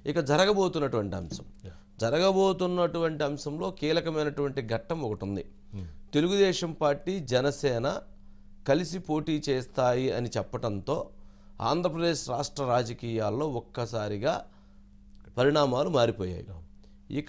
ఇక జరగబోతున్నటువంటి అంశం జరగబోతున్నటువంటి అంశంలో కీలకమైనటువంటి ఘట్టం ఒకటి ఉంది తెలుగుదేశం పార్టీ జనసేన కలిసి పోటీ చేస్తాయి అని చెప్పటంతో ఆంధ్రప్రదేశ్ రాష్ట్ర రాజకీయాల్లో ఒక్కసారిగా పరిణామాలు మారిపోయాయి ఇక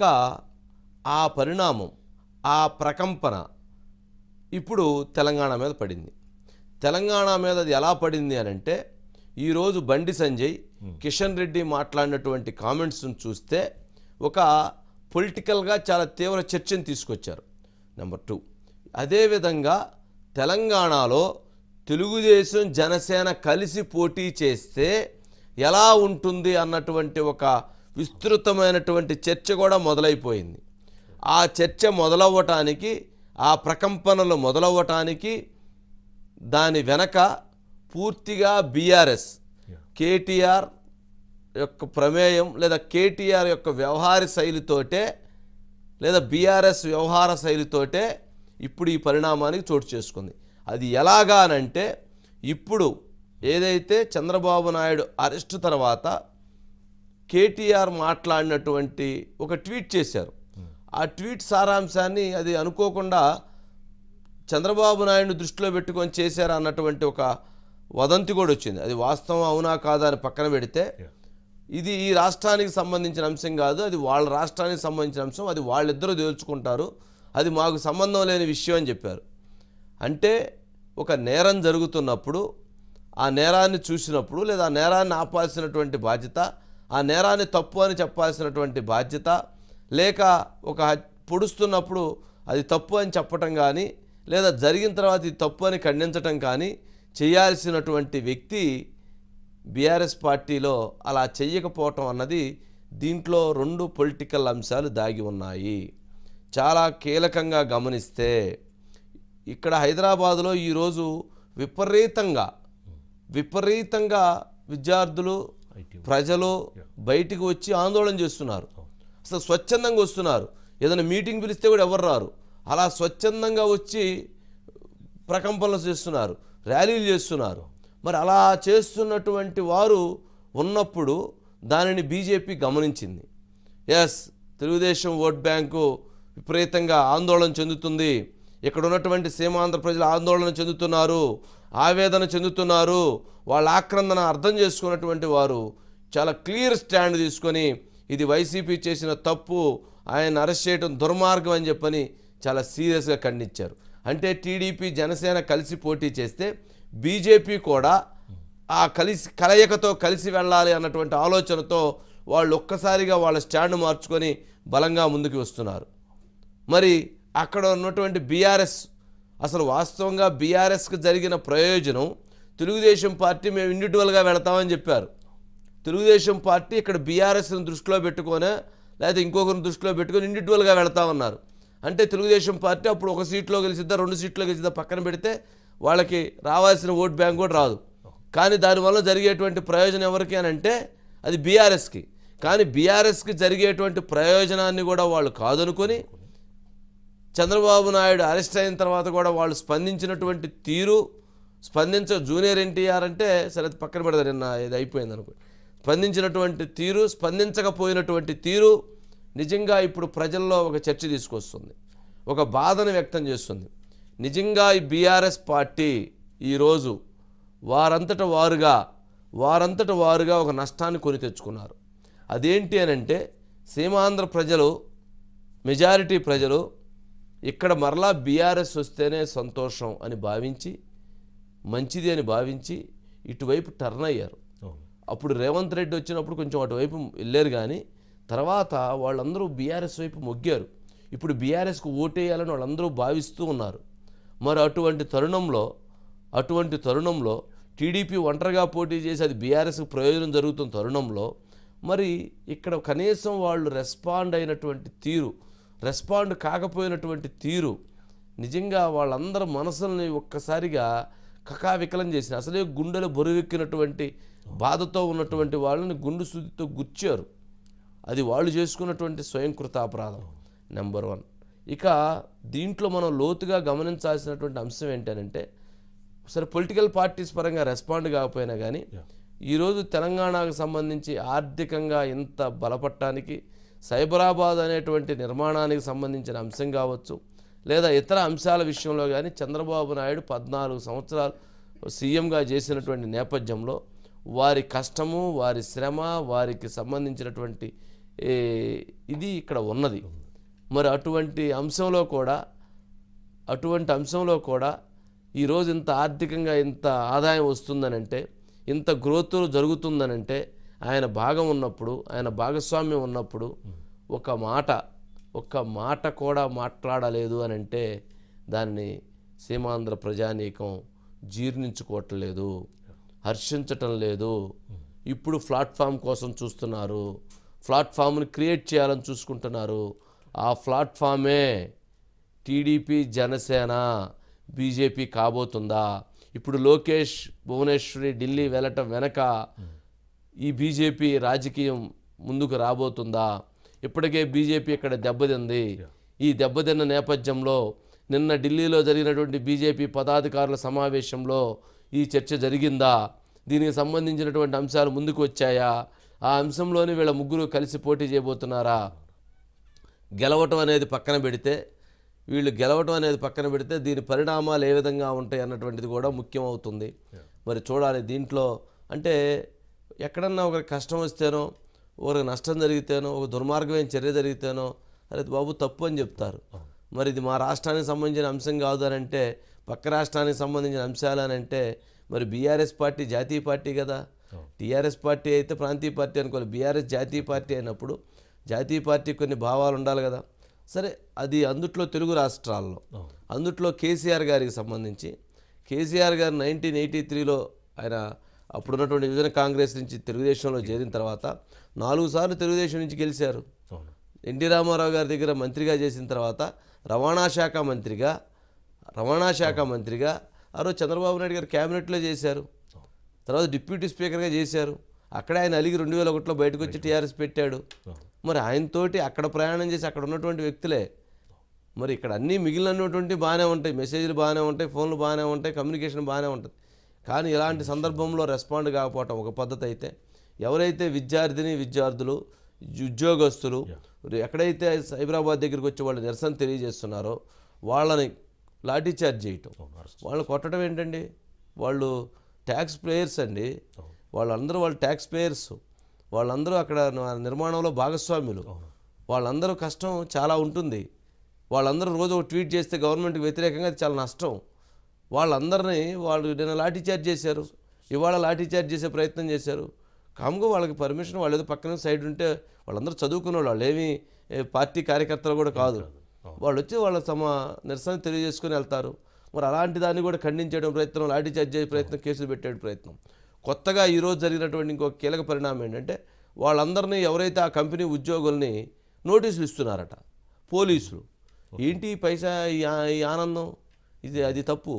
ఆ పరిణామం ఆ ప్రకంపన ఇప్పుడు తెలంగాణ మీద పడింది తెలంగాణ మీద అది ఎలా పడింది అని అంటే ఈరోజు బండి సంజయ్ కిషన్ రెడ్డి మాట్లాడినటువంటి కామెంట్స్ను చూస్తే ఒక పొలిటికల్గా చాలా తీవ్ర చర్చను తీసుకొచ్చారు నెంబర్ టూ అదేవిధంగా తెలంగాణలో తెలుగుదేశం జనసేన కలిసి పోటీ చేస్తే ఎలా ఉంటుంది అన్నటువంటి ఒక విస్తృతమైనటువంటి చర్చ కూడా మొదలైపోయింది ఆ చర్చ మొదలవ్వటానికి ఆ ప్రకంపనలు మొదలవ్వటానికి దాని వెనక పూర్తిగా బీఆర్ఎస్ కేటీఆర్ యొక్క ప్రమేయం లేదా కేటీఆర్ యొక్క వ్యవహార శైలితోటే లేదా బీఆర్ఎస్ వ్యవహార శైలితోటే ఇప్పుడు ఈ పరిణామానికి చోటు చేసుకుంది అది ఎలాగానంటే ఇప్పుడు ఏదైతే చంద్రబాబు నాయుడు అరెస్టు తర్వాత కేటీఆర్ మాట్లాడినటువంటి ఒక ట్వీట్ చేశారు ఆ ట్వీట్ సారాంశాన్ని అది అనుకోకుండా చంద్రబాబు నాయుడు దృష్టిలో పెట్టుకొని చేశారు అన్నటువంటి ఒక వదంతి కూడా వచ్చింది అది వాస్తవం అవునా కాదా అని పక్కన పెడితే ఇది ఈ రాష్ట్రానికి సంబంధించిన అంశం కాదు అది వాళ్ళ రాష్ట్రానికి సంబంధించిన అంశం అది వాళ్ళిద్దరూ తేల్చుకుంటారు అది మాకు సంబంధం లేని విషయం అని చెప్పారు అంటే ఒక నేరం జరుగుతున్నప్పుడు ఆ నేరాన్ని చూసినప్పుడు లేదా ఆ నేరాన్ని ఆపాల్సినటువంటి బాధ్యత ఆ నేరాన్ని తప్పు అని చెప్పాల్సినటువంటి బాధ్యత లేక ఒక హత్- పొడుస్తున్నప్పుడు అది తప్పు అని చెప్పటం కానీ లేదా జరిగిన తర్వాత ఇది తప్పు అని ఖండించటం కానీ చేయాల్సినటువంటి వ్యక్తి బీఆర్ఎస్ పార్టీలో అలా చెయ్యకపోవటం అన్నది దీంట్లో రెండు పొలిటికల్ అంశాలు దాగి ఉన్నాయి చాలా కీలకంగా గమనిస్తే ఇక్కడ హైదరాబాదులో ఈరోజు విపరీతంగా విపరీతంగా విద్యార్థులు ప్రజలు బయటికి వచ్చి ఆందోళన చేస్తున్నారు అసలు స్వచ్ఛందంగా వస్తున్నారు ఏదైనా మీటింగ్ పిలిస్తే కూడా ఎవరు రారు అలా స్వచ్ఛందంగా వచ్చి ప్రకంపనలు చేస్తున్నారు ర్యాలీలు చేస్తున్నారు మరి అలా చేస్తున్నటువంటి వారు ఉన్నప్పుడు దానిని బీజేపీ గమనించింది ఎస్ తెలుగుదేశం ఓట్ బ్యాంకు విపరీతంగా ఆందోళన చెందుతుంది ఇక్కడ ఉన్నటువంటి సీమాంధ్ర ప్రజలు ఆందోళన చెందుతున్నారు ఆవేదన చెందుతున్నారు వాళ్ళ ఆక్రందన అర్థం చేసుకున్నటువంటి వారు చాలా క్లియర్ స్టాండ్ తీసుకొని ఇది వైసీపీ చేసిన తప్పు ఆయన అరెస్ట్ చేయడం దుర్మార్గం అని చెప్పని చాలా సీరియస్గా ఖండించారు అంటే టీడీపీ జనసేన కలిసి పోటీ చేస్తే బీజేపీ కూడా ఆ కలిసి కలయికతో కలిసి వెళ్ళాలి అన్నటువంటి ఆలోచనతో వాళ్ళు ఒక్కసారిగా వాళ్ళ స్టాండ్ మార్చుకొని బలంగా ముందుకు వస్తున్నారు మరి అక్కడ ఉన్నటువంటి బీఆర్ఎస్ అసలు వాస్తవంగా బీఆర్ఎస్కి జరిగిన ప్రయోజనం తెలుగుదేశం పార్టీ మేము ఇండివిజువల్గా వెళతామని చెప్పారు తెలుగుదేశం పార్టీ ఇక్కడ బీఆర్ఎస్ని దృష్టిలో పెట్టుకొని లేదా ఇంకొకరిని దృష్టిలో పెట్టుకొని ఇండివిజువల్గా వెళతామన్నారు అంటే తెలుగుదేశం పార్టీ అప్పుడు ఒక సీట్లో గెలిచిద్దా రెండు సీట్లో గెలిచిద్దా పక్కన పెడితే వాళ్ళకి రావాల్సిన ఓట్ బ్యాంక్ కూడా రాదు కానీ దానివల్ల జరిగేటువంటి ప్రయోజనం ఎవరికి అని అంటే అది బీఆర్ఎస్కి కానీ బీఆర్ఎస్కి జరిగేటువంటి ప్రయోజనాన్ని కూడా వాళ్ళు కాదనుకొని చంద్రబాబు నాయుడు అరెస్ట్ అయిన తర్వాత కూడా వాళ్ళు స్పందించినటువంటి తీరు స్పందించ జూనియర్ ఎన్టీఆర్ అంటే సరే అది పక్కన పెడతారు నిన్న ఇది అయిపోయింది అనుకో స్పందించినటువంటి తీరు స్పందించకపోయినటువంటి తీరు నిజంగా ఇప్పుడు ప్రజల్లో ఒక చర్చ తీసుకొస్తుంది ఒక బాధను వ్యక్తం చేస్తుంది నిజంగా ఈ బీఆర్ఎస్ పార్టీ ఈరోజు వారంతట వారుగా వారంతట వారుగా ఒక నష్టాన్ని కొని తెచ్చుకున్నారు అదేంటి అని అంటే సీమాంధ్ర ప్రజలు మెజారిటీ ప్రజలు ఇక్కడ మరలా బీఆర్ఎస్ వస్తేనే సంతోషం అని భావించి మంచిది అని భావించి ఇటువైపు టర్న్ అయ్యారు అప్పుడు రేవంత్ రెడ్డి వచ్చినప్పుడు కొంచెం అటువైపు వెళ్ళారు కానీ తర్వాత వాళ్ళందరూ బీఆర్ఎస్ వైపు మొగ్గారు ఇప్పుడు బీఆర్ఎస్కు ఓటేయాలని వాళ్ళందరూ భావిస్తూ ఉన్నారు మరి అటువంటి తరుణంలో అటువంటి తరుణంలో టీడీపీ ఒంటరిగా పోటీ చేసి అది బీఆర్ఎస్కి ప్రయోజనం జరుగుతున్న తరుణంలో మరి ఇక్కడ కనీసం వాళ్ళు రెస్పాండ్ అయినటువంటి తీరు రెస్పాండ్ కాకపోయినటువంటి తీరు నిజంగా వాళ్ళందరి మనసుల్ని ఒక్కసారిగా కకావికలం చేసిన అసలే గుండెలు బరువెక్కినటువంటి బాధతో ఉన్నటువంటి వాళ్ళని గుండు సుదితో గుచ్చారు అది వాళ్ళు చేసుకున్నటువంటి స్వయంకృత అపరాధం నెంబర్ వన్ ఇక దీంట్లో మనం లోతుగా గమనించాల్సినటువంటి అంశం ఏంటంటే సరే పొలిటికల్ పార్టీస్ పరంగా రెస్పాండ్ కాకపోయినా కానీ ఈరోజు తెలంగాణకు సంబంధించి ఆర్థికంగా ఇంత బలపడటానికి సైబరాబాద్ అనేటువంటి నిర్మాణానికి సంబంధించిన అంశం కావచ్చు లేదా ఇతర అంశాల విషయంలో కానీ చంద్రబాబు నాయుడు పద్నాలుగు సంవత్సరాలు సీఎంగా చేసినటువంటి నేపథ్యంలో వారి కష్టము వారి శ్రమ వారికి సంబంధించినటువంటి ఏ, ఇది ఇక్కడ ఉన్నది మరి అటువంటి అంశంలో కూడా అటువంటి అంశంలో కూడా ఈరోజు ఇంత ఆర్థికంగా ఇంత ఆదాయం వస్తుందనంటే ఇంత గ్రోత్ జరుగుతుందనంటే ఆయన భాగం ఉన్నప్పుడు ఆయన భాగస్వామ్యం ఉన్నప్పుడు ఒక మాట ఒక్క మాట కూడా మాట్లాడలేదు అని అంటే దాన్ని సీమాంధ్ర ప్రజానీకం జీర్ణించుకోవట్లేదు హర్షించటం లేదు ఇప్పుడు ప్లాట్ఫామ్ కోసం చూస్తున్నారు ప్లాట్ఫామ్ని క్రియేట్ చేయాలని చూసుకుంటున్నారు ఆ ప్లాట్ఫామే టీడీపీ జనసేన బీజేపీ కాబోతుందా ఇప్పుడు లోకేష్ భువనేశ్వరి ఢిల్లీ వెళ్ళటం వెనక ఈ బీజేపీ రాజకీయం ముందుకు రాబోతుందా ఇప్పటికే బీజేపీ ఇక్కడ దెబ్బతింది ఈ దెబ్బతిన్న నేపథ్యంలో నిన్న ఢిల్లీలో జరిగినటువంటి బీజేపీ పదాధికారుల సమావేశంలో ఈ చర్చ జరిగిందా దీనికి సంబంధించినటువంటి అంశాలు ముందుకు వచ్చాయా ఆ అంశంలోనే వీళ్ళ ముగ్గురు కలిసి పోటీ చేయబోతున్నారా గెలవటం అనేది పక్కన పెడితే వీళ్ళు గెలవటం అనేది పక్కన పెడితే దీని పరిణామాలు ఏ విధంగా ఉంటాయి అన్నటువంటిది కూడా ముఖ్యం అవుతుంది మరి చూడాలి దీంట్లో అంటే ఎక్కడన్నా ఒకరికి కష్టం వస్తేనో ఒకరికి నష్టం జరిగితేనో ఒక దుర్మార్గమైన చర్య జరిగితేనో అరే బాబు తప్పు అని చెప్తారు మరి ఇది మా రాష్ట్రానికి సంబంధించిన అంశం కాదు అని అంటే పక్క రాష్ట్రానికి సంబంధించిన అంశాలు అని అంటే మరి బీఆర్ఎస్ పార్టీ జాతీయ పార్టీ కదా టీఆర్ఎస్ పార్టీ అయితే ప్రాంతీయ పార్టీ అనుకోవాలి బీఆర్ఎస్ జాతీయ పార్టీ అయినప్పుడు జాతీయ పార్టీ కొన్ని భావాలు ఉండాలి కదా సరే అది అందుట్లో తెలుగు రాష్ట్రాల్లో అందుట్లో కేసీఆర్ గారికి సంబంధించి కేసీఆర్ గారు నైన్టీన్ ఎయిటీ త్రీలో ఆయన అప్పుడున్నటువంటి విభజన కాంగ్రెస్ నుంచి తెలుగుదేశంలో చేరిన తర్వాత నాలుగు సార్లు తెలుగుదేశం నుంచి గెలిచారు అవును ఎన్టీ రామారావు గారి దగ్గర మంత్రిగా చేసిన తర్వాత రవాణా శాఖ మంత్రిగా రవాణా శాఖ మంత్రిగా ఆ రోజు చంద్రబాబు నాయుడు గారు క్యాబినెట్లో చేశారు తర్వాత డిప్యూటీ స్పీకర్గా చేశారు అక్కడే ఆయన అలిగి రెండు వేల ఒకటిలో బయటకు వచ్చి టీఆర్ఎస్ పెట్టాడు మరి ఆయనతోటి అక్కడ ప్రయాణం చేసి అక్కడ ఉన్నటువంటి వ్యక్తులే మరి ఇక్కడ అన్నీ మిగిలినటువంటి బాగానే ఉంటాయి మెసేజ్లు బాగానే ఉంటాయి ఫోన్లు బాగానే ఉంటాయి కమ్యూనికేషన్ బాగానే ఉంటుంది కానీ ఇలాంటి సందర్భంలో రెస్పాండ్ కాకపోవటం ఒక పద్ధతి అయితే ఎవరైతే విద్యార్థిని విద్యార్థులు ఉద్యోగస్తులు ఎక్కడైతే సైబరాబాద్ దగ్గరికి వచ్చి వాళ్ళు నిరసన తెలియజేస్తున్నారో వాళ్ళని లాఠీ చార్జ్ చేయటం అవును అరెస్ట్ వాళ్ళని కొట్టడం ఏంటండి వాళ్ళు ట్యాక్స్ పేయర్స్ అండి వాళ్ళందరూ వాళ్ళు ట్యాక్స్ పేయర్స్ వాళ్ళందరూ అక్కడ న- నిర్మాణంలో భాగస్వాములు వాళ్ళందరూ కష్టం చాలా ఉంటుంది వాళ్ళందరూ రోజు ఒక ట్వీట్ చేస్తే గవర్నమెంట్కి వ్యతిరేకంగా అది చాలా నష్టం వాళ్ళందరినీ వాళ్ళు నిన్న లాఠీ చార్జ్ చేశారు ఇవాళ లాఠీ చార్జ్ చేసే ప్రయత్నం చేశారు కామ్గా వాళ్ళకి పర్మిషన్ వాళ్ళు ఏదో పక్కన సైడ్ ఉంటే వాళ్ళందరూ చదువుకున్న వాళ్ళు వాళ్ళు ఏమీ ఏ, పార్టీ కార్యకర్తలు కూడా కాదు వాళ్ళు వచ్చి వాళ్ళ తమ నిరసన తెలియజేసుకుని వెళ్తారు మరి అలాంటి దాన్ని కూడా ఖండించడం ప్రయత్నం లాఠీ చార్జ్ చేసే ప్రయత్నం కేసులు పెట్టే ప్రయత్నం కొత్తగా ఈరోజు జరిగినటువంటి ఇంకొక కీలక పరిణామం ఏంటంటే వాళ్ళందరినీ ఎవరైతే ఆ కంపెనీ ఉద్యోగుల్ని నోటీసులు ఇస్తున్నారట పోలీసులు ఏంటి ఈ పైసా ఈ ఆ- ఈ ఆనందం ఇది అది తప్పు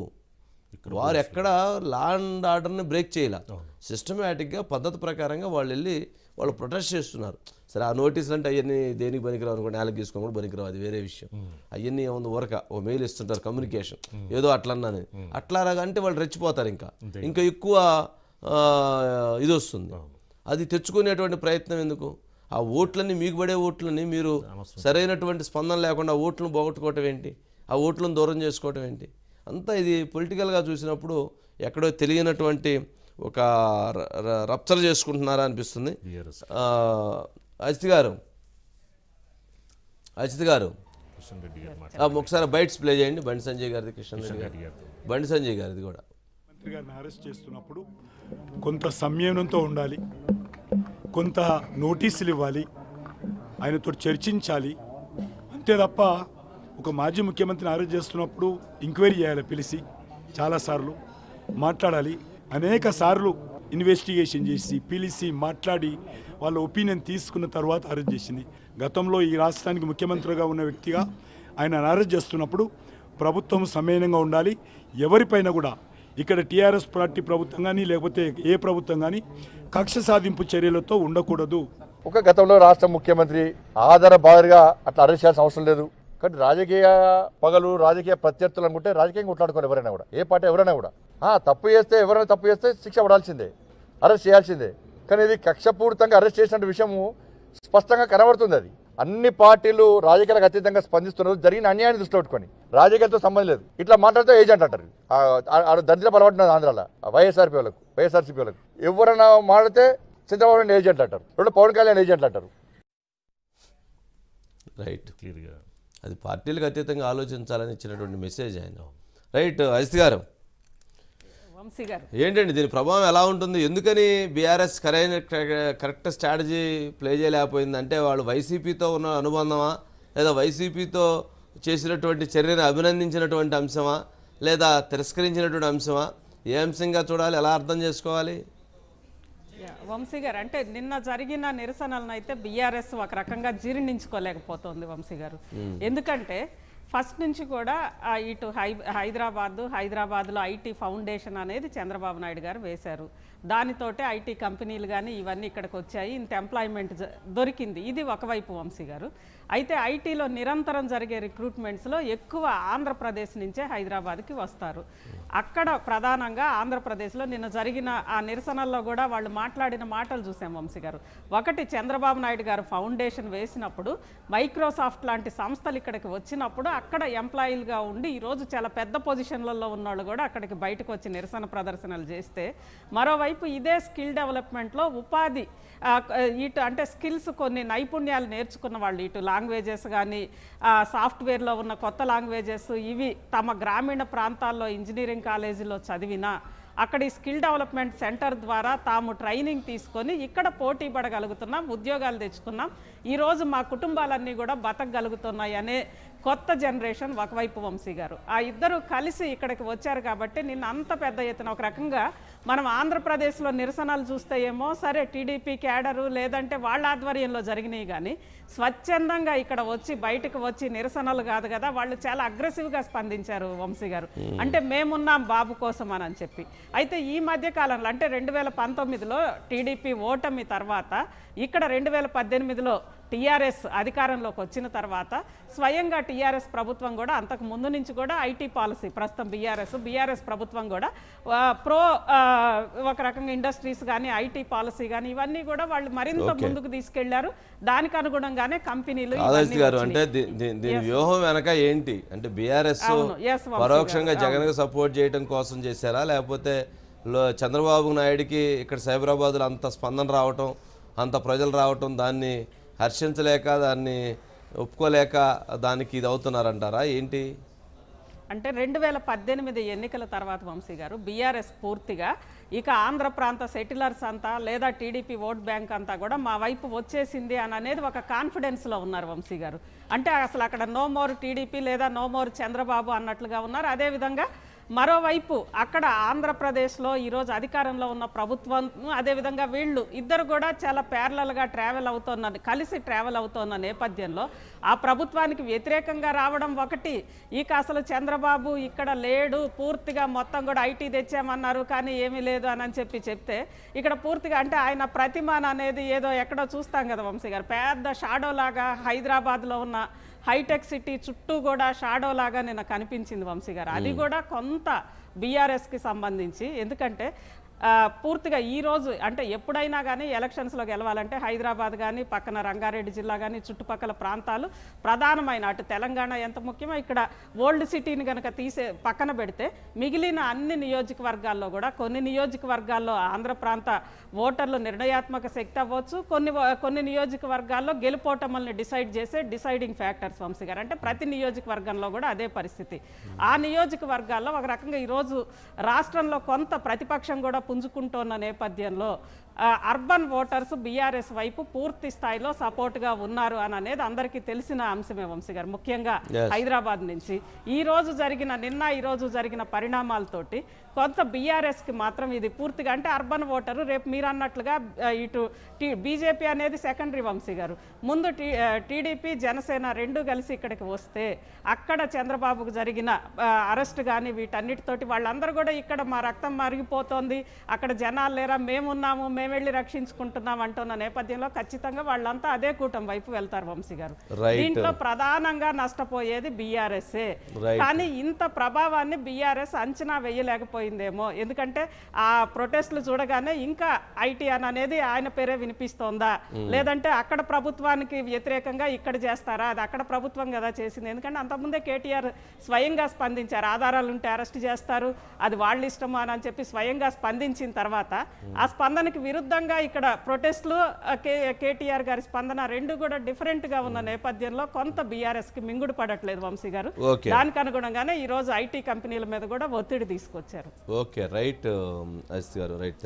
వారు ఎక్కడ లా అండ్ ఆర్డర్ని బ్రేక్ చేయాల సిస్టమేటిక్గా పద్ధతి ప్రకారంగా వాళ్ళు వెళ్ళి వాళ్ళు ప్రొటెస్ట్ చేస్తున్నారు సరే ఆ నోటీసులు అంటే అవన్నీ దేనికి పనికిరావు అనుకోండి నేలకు తీసుకొని కూడా పనికిరావు అది వేరే విషయం అవన్నీ ఏముంది వరక ఓ మెయిల్ ఇస్తుంటారు కమ్యూనికేషన్ ఏదో అట్లన్నాను అట్లా అంటే వాళ్ళు రెచ్చిపోతారు ఇంకా ఇంకా ఎక్కువ ఆ, ఇది వస్తుంది అది తెచ్చుకునేటువంటి ప్రయత్నం ఎందుకు ఆ ఓట్లన్నీ మీకు పడే ఓట్లని మీరు సరైనటువంటి స్పందన లేకుండా ఆ ఓట్లను పోగొట్టుకోవటం ఏంటి ఆ ఓట్లను దూరం చేసుకోవటం ఏంటి అంతా ఇది పొలిటికల్గా చూసినప్పుడు ఎక్కడో తెలియనటువంటి ఒక ర- ర- రప్చర్ చేసుకుంటున్నారా అనిపిస్తుంది బీఆర్ఎస్ ఆ, అజిత్ గారు అజిత్ గారు కిషన్ రెడ్డి గారు మాట ఆ, ఒకసారి బైట్స్ ప్లే చేయండి బండి సంజయ్ గారిది కిషన్ రెడ్డి గారి రెడ్డి గారితో బండి సంజయ్ గారిది కూడా మంత్రి గారిని అరెస్ట్ చేస్తున్నప్పుడు కొంత సంయమనంతో ఉండాలి కొంత నోటీసులు ఇవ్వాలి ఆయనతో చర్చించాలి అంతే తప్ప ఒక మాజీ ముఖ్యమంత్రిని అరెస్ట్ చేస్తున్నప్పుడు ఎంక్వైరీ చేయాలి పిలిచి చాలాసార్లు మాట్లాడాలి అనేక సార్లు ఇన్వెస్టిగేషన్ చేసి పిలిచి మాట్లాడి వాళ్ళ ఒపీనియన్ తీసుకున్న తర్వాత అరెస్ట్ చేసింది గతంలో ఈ రాష్ట్రానికి ముఖ్యమంత్రిగా ఉన్న వ్యక్తిగా ఆయన అరెస్ట్ చేస్తున్నప్పుడు ప్రభుత్వం సమయంగా ఉండాలి ఎవరిపైన కూడా ఇక్కడ టీఆర్ఎస్ పార్టీ ప్రభుత్వం కానీ లేకపోతే ఏ ప్రభుత్వం కానీ కక్ష సాధింపు చర్యలతో ఉండకూడదు ఒక గతంలో రాష్ట్ర ముఖ్యమంత్రి ఆధార బాధగా అట్లా అరెస్ట్ చేయాల్సిన అవసరం లేదు కానీ రాజకీయ పగలు రాజకీయ ప్రత్యర్థులు అనుకుంటే రాజకీయంగా కొట్లాడుకోరు ఎవరైనా కూడా ఏ పార్టీ ఎవరైనా కూడా ఆ, తప్పు చేస్తే ఎవరైనా తప్పు చేస్తే శిక్ష పడాల్సిందే అరెస్ట్ చేయాల్సిందే కానీ ఇది కక్షపూరితంగా అరెస్ట్ చేసిన విషయము స్పష్టంగా కనబడుతుంది అది అన్ని పార్టీలు రాజకీయాలకు అతీతంగా స్పందిస్తున్నారు జరిగిన అన్యాయాన్ని దృష్టిలో పెట్టుకొని రాజకీయాలతో సంబంధం లేదు ఇట్లా మాట్లాడితే ఏజెంట్ అంటారు ఆ- ఆ- ఆ దరిద్ర పలబడుతున్నది ఆంధ్రాలో ఆ వైఎస్ఆర్పీ వాళ్ళకు వైఎస్ఆర్సీపీ వాళ్ళకు ఎవరైనా మాడితే చంద్రబాబు నాయుడు ఏజెంట్ అంటారు రెండు పవన్ కళ్యాణ్ ఏజెంట్లు అంటారు రైట్ క్లియర్గా అది పార్టీలకు అతీతంగా ఆలోచించాలని ఇచ్చినటువంటి మెసేజ్ ఆయన రైట్ అజిత్ గారు వంశీ గారు ఏంటండి దీని ప్రభావం ఎలా ఉంటుంది ఎందుకని బీఆర్ఎస్ కరైన కరెక్ట్ స్ట్రాటజీ ప్లే చేయలేకపోయింది అంటే వాళ్ళు వైసీపీతో ఉన్న అనుబంధమా లేదా వైసీపీతో చేసినటువంటి చర్యను అభినందించినటువంటి అంశమా లేదా తిరస్కరించినటువంటి అంశమా ఏ అంశంగా చూడాలి ఎలా అర్థం చేసుకోవాలి యా, వంశీ గారు అంటే నిన్న జరిగిన నిరసనలను అయితే బీఆర్ఎస్ ఒక రకంగా జీర్ణించుకోలేకపోతుంది వంశీ గారు ఎందుకంటే ఫస్ట్ నుంచి కూడా ఆ, ఇటు హై హైదరాబాద్ హైదరాబాద్లో ఐటీ ఫౌండేషన్ అనేది చంద్రబాబు నాయుడు గారు వేశారు దానితోటే ఐటీ కంపెనీలు కానీ ఇవన్నీ ఇక్కడికి వచ్చాయి ఇంత ఎంప్లాయ్మెంట్ జ- దొరికింది ఇది ఒకవైపు వంశీ గారు అయితే ఐటీలో నిరంతరం జరిగే రిక్రూట్మెంట్స్లో ఎక్కువ ఆంధ్రప్రదేశ్ నుంచే హైదరాబాద్కి వస్తారు అక్కడ ప్రధానంగా ఆంధ్రప్రదేశ్లో నిన్న జరిగిన ఆ నిరసనల్లో కూడా వాళ్ళు మాట్లాడిన మాటలు చూసాం వంశీ గారు ఒకటి చంద్రబాబు నాయుడు గారు ఫౌండేషన్ వేసినప్పుడు మైక్రోసాఫ్ట్ లాంటి సంస్థలు ఇక్కడికి వచ్చినప్పుడు అక్కడ ఎంప్లాయీలుగా ఉండి ఈరోజు చాలా పెద్ద పొజిషన్లలో ఉన్నవాళ్ళు కూడా అక్కడికి బయటకు వచ్చి నిరసన ప్రదర్శనలు చేస్తే మరోవైపు ఇదే స్కిల్ డెవలప్మెంట్లో ఉపాధి ఆ, ఇటు అంటే స్కిల్స్ కొన్ని నైపుణ్యాలు నేర్చుకున్న వాళ్ళు ఇటు లాంగ్వేజెస్ కానీ సాఫ్ట్వేర్లో ఉన్న కొత్త లాంగ్వేజెస్ ఇవి తమ గ్రామీణ ప్రాంతాల్లో ఇంజనీరింగ్ కాలేజీలో చదివినా అక్కడ ఈ స్కిల్ డెవలప్మెంట్ సెంటర్ ద్వారా తాము ట్రైనింగ్ తీసుకొని ఇక్కడ పోటీ పడగలుగుతున్నాం ఉద్యోగాలు తెచ్చుకున్నాం ఈరోజు మా కుటుంబాలన్నీ కూడా బతకగలుగుతున్నాయి అనే కొత్త జనరేషన్ ఒకవైపు వంశీ గారు ఆ ఇద్దరు కలిసి ఇక్కడికి వచ్చారు కాబట్టి నిన్న అంత పెద్ద ఎత్తున ఒక రకంగా మనం ఆంధ్రప్రదేశ్లో నిరసనలు చూస్తే ఏమో సరే టీడీపీ క్యాడరు లేదంటే వాళ్ళ ఆధ్వర్యంలో జరిగినాయి కానీ స్వచ్ఛందంగా ఇక్కడ వచ్చి బయటకు వచ్చి నిరసనలు కాదు కదా వాళ్ళు చాలా అగ్రెసివ్గా స్పందించారు వంశీ గారు అంటే మేమున్నాం బాబు కోసం అని అని చెప్పి అయితే ఈ మధ్య కాలంలో అంటే రెండు వేల పంతొమ్మిదిలో టీడీపీ ఓటమి తర్వాత ఇక్కడ రెండు వేల పద్దెనిమిదిలో టీఆర్ఎస్ అధికారంలోకి వచ్చిన తర్వాత స్వయంగా టీఆర్ఎస్ ప్రభుత్వం కూడా అంతకు ముందు నుంచి కూడా ఐటీ పాలసీ ప్రస్తుతం బీఆర్ఎస్ బీఆర్ఎస్ ప్రభుత్వం కూడా ఆ, ప్రో ఆ, ఒక రకంగా ఇండస్ట్రీస్ కానీ ఐటీ పాలసీ కానీ ఇవన్నీ కూడా వాళ్ళు మరింత Okay. ముందుకు తీసుకెళ్లారు దానికి అనుగుణంగానే కంపెనీలు ఆదర్శ్ ఇవన్నీ గారు వచ్చినాయి. అంటే దీ- దీ- దీని వ్యూహం వెనక ఏంటి అంటే బీఆర్ఎస్ అవును. Yes, వంశీ పరోక్షంగా గారు. జగన్ సపోర్ట్ చేయడం కోసం చేశారా లేకపోతే లో- చంద్రబాబు నాయుడికి ఇక్కడ సైబరాబాద్లో అంత స్పందన రావటం అంత ప్రజలు రావటం దాన్ని హర్షించలేక దాన్ని ఒప్పుకోలేక దానికి ఇది అవుతున్నారంటారా ఏంటి అంటే రెండు వేల పద్దెనిమిది ఎన్నికల తర్వాత వంశీ గారు బీఆర్ఎస్ పూర్తిగా ఇక ఆంధ్ర ప్రాంత సెటిలర్స్ అంతా లేదా టీడీపీ ఓట్ బ్యాంక్ అంతా కూడా మా వైపు వచ్చేసింది అని అనేది ఒక కాన్ఫిడెన్స్లో ఉన్నారు వంశీ గారు అంటే అసలు అక్కడ నో మోర్ టీడీపీ లేదా నో మోర్ చంద్రబాబు అన్నట్లుగా ఉన్నారు అదేవిధంగా మరోవైపు అక్కడ ఆంధ్రప్రదేశ్లో ఈరోజు అధికారంలో ఉన్న ప్రభుత్వం అదేవిధంగా వీళ్ళు ఇద్దరు కూడా చాలా ప్యారలల్గా ట్రావెల్ అవుతున్న కలిసి ట్రావెల్ అవుతున్న నేపథ్యంలో ఆ ప్రభుత్వానికి వ్యతిరేకంగా రావడం ఒకటి ఇక అసలు చంద్రబాబు ఇక్కడ లేడు పూర్తిగా మొత్తం కూడా ఐటీ తెచ్చామన్నారు కానీ ఏమీ లేదు అని అని చెప్పి చెప్తే ఇక్కడ పూర్తిగా అంటే ఆయన ప్రతిమాన అనేది ఏదో ఎక్కడో చూస్తాం కదా వంశీ గారు పెద్ద షాడో లాగా హైదరాబాద్లో ఉన్న హైటెక్ సిటీ చుట్టూ కూడా షాడో లాగా నిన్న కనిపించింది వంశీ గారు అది కూడా కొంత బీఆర్ఎస్కి సంబంధించి ఎందుకంటే ఆ, పూర్తిగా ఈ రోజు అంటే ఎప్పుడైనా కానీ ఎలక్షన్స్లో గెలవాలంటే హైదరాబాద్ కానీ పక్కన రంగారెడ్డి జిల్లా కానీ చుట్టుపక్కల ప్రాంతాలు ప్రధానమైన అటు తెలంగాణ ఎంత ముఖ్యమో ఇక్కడ ఓల్డ్ సిటీని కనుక తీసే పక్కన పెడితే మిగిలిన అన్ని నియోజకవర్గాల్లో కూడా కొన్ని నియోజకవర్గాల్లో ఆంధ్ర ప్రాంత ఓటర్లు నిర్ణయాత్మక శక్తి అవ్వచ్చు కొన్ని వ- కొన్ని నియోజకవర్గాల్లో గెలుపోటమల్ని డిసైడ్ చేసే డిసైడింగ్ ఫ్యాక్టర్స్ వంశీ గారు అంటే ప్రతి నియోజకవర్గంలో కూడా అదే పరిస్థితి ఆ నియోజకవర్గాల్లో ఒక రకంగా ఈరోజు రాష్ట్రంలో కొంత ప్రతిపక్షం కూడా పుంజుకుంటున్న నేపథ్యంలో ఆ, అర్బన్ ఓటర్స్ బీఆర్ఎస్ వైపు పూర్తి స్థాయిలో సపోర్ట్గా ఉన్నారు అని అనేది అందరికీ తెలిసిన అంశమే వంశీ గారు ముఖ్యంగా Yes. హైదరాబాద్ నుంచి ఈ రోజు జరిగిన నిన్న ఈ రోజు జరిగిన పరిణామాలతోటి కొంత బీఆర్ఎస్కి మాత్రం ఇది పూర్తిగా అంటే అర్బన్ ఓటరు రేపు మీరు అన్నట్లుగా ఆ, ఇటు టీ బీజేపీ అనేది సెకండరీ వంశీ గారు ముందు టీ ఆ, టీడీపీ జనసేన రెండు కలిసి ఇక్కడికి వస్తే అక్కడ చంద్రబాబుకు జరిగిన ఆ, అరెస్ట్ కానీ వీటన్నిటితోటి వాళ్ళందరూ కూడా ఇక్కడ మా రక్తం మరిగిపోతోంది అక్కడ జనాలు లేరా మేమున్నాము మేము వెళ్ళి రక్షించుకుంటున్నాం అంటున్న నేపథ్యంలో ఖచ్చితంగా వాళ్ళంతా అదే కూటమి వైపు వెళ్తారు వంశీ గారు Right. దీంట్లో ప్రధానంగా నష్టపోయేది బీఆర్ఎస్ఏ Right. కానీ ఇంత ప్రభావాన్ని బీఆర్ఎస్ అంచనా వేయలేకపోయిందేమో ఎందుకంటే ఆ ప్రొటెస్ట్లు చూడగానే ఇంకా ఐటీఎన్ అనేది ఆయన పేరే వినిపిస్తోందా లేదంటే అక్కడ ప్రభుత్వానికి వ్యతిరేకంగా ఇక్కడ చేస్తారా అది అక్కడ ప్రభుత్వం కదా చేసింది ఎందుకంటే అంతకుముందే కేటీఆర్ స్వయంగా స్పందించారు ఆధారాలు ఉంటే అరెస్ట్ చేస్తారు అది వాళ్ళ ఇష్టమా అని చెప్పి స్వయంగా స్పందించిన తర్వాత ఆ స్పందనకి విరుద్ధంగా ఇక్కడ ప్రొటెస్ట్లు ఆ, కే కేటీఆర్ గారి స్పందన రెండు కూడా డిఫరెంట్ గా ఉన్న నేపథ్యంలో కొంత బీఆర్ఎస్ కి మింగుడు పడట్లేదు వంశీ గారు ఓకే దానికి అనుగుణంగానే ఈ రోజు ఐటీ కంపెనీల మీద కూడా ఒత్తిడి తీసుకొచ్చారు ఓకే రైట్ అజిత్ గారు రైట్